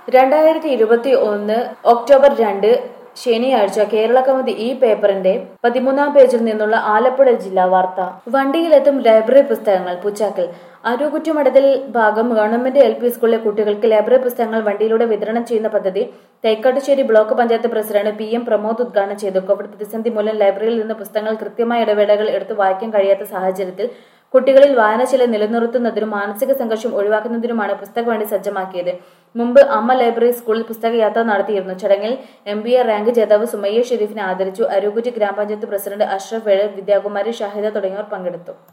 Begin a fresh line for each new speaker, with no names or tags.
രണ്ടായിരത്തി ഇരുപത്തി ഒന്ന് ഒക്ടോബർ രണ്ട് ശനിയാഴ്ച കേരള കൗമുദി ഈ പേപ്പറിന്റെ പതിമൂന്നാം പേജിൽ നിന്നുള്ള ആലപ്പുഴ ജില്ലാ വാർത്ത വണ്ടിയിലെത്തും ലൈബ്രറി പുസ്തകങ്ങൾ പുച്ചാക്കൽ അരൂകുറ്റുമഠത്തിൽ ഭാഗം ഗവൺമെന്റ് എൽ പി സ്കൂളിലെ കുട്ടികൾക്ക് ലൈബ്രറി പുസ്തകങ്ങൾ വണ്ടിയിലൂടെ വിതരണം ചെയ്യുന്ന പദ്ധതി Thykkattussery block panchayat president P M Pramod ഉദ്ഘാടനം ചെയ്തു കോവിഡ് പ്രതിസന്ധി മൂലം ലൈബ്രറിയിൽ നിന്ന് പുസ്തകങ്ങൾ കൃത്യമായ ഇടവേളകൾ എടുത്ത് വായിക്കാൻ കഴിയാത്ത സാഹചര്യത്തിൽ കുട്ടികളിൽ വായനശീലം നിലനിർത്തുന്നതിനും മാനസിക സംഘർഷം ഒഴിവാക്കുന്നതിനുമാണ് പുസ്തക വണ്ടി സജ്ജമാക്കിയത് മുമ്പ് അമ്മ ലൈബ്രറി സ്കൂളിൽ പുസ്തകയാത്ര നടത്തിയിരുന്നു ചടങ്ങിൽ എം ബി എ റാങ്ക് ജേതാവ് സുമയ്യ ഷെരീഫിനെ ആദരിച്ചു അരൂകുറ്റി ഗ്രാമപഞ്ചായത്ത് പ്രസിഡന്റ് അഷ്റഫ് വേഴ വിദ്യാകുമാരി ഷാഹിദ തുടങ്ങിയവർ പങ്കെടുത്തു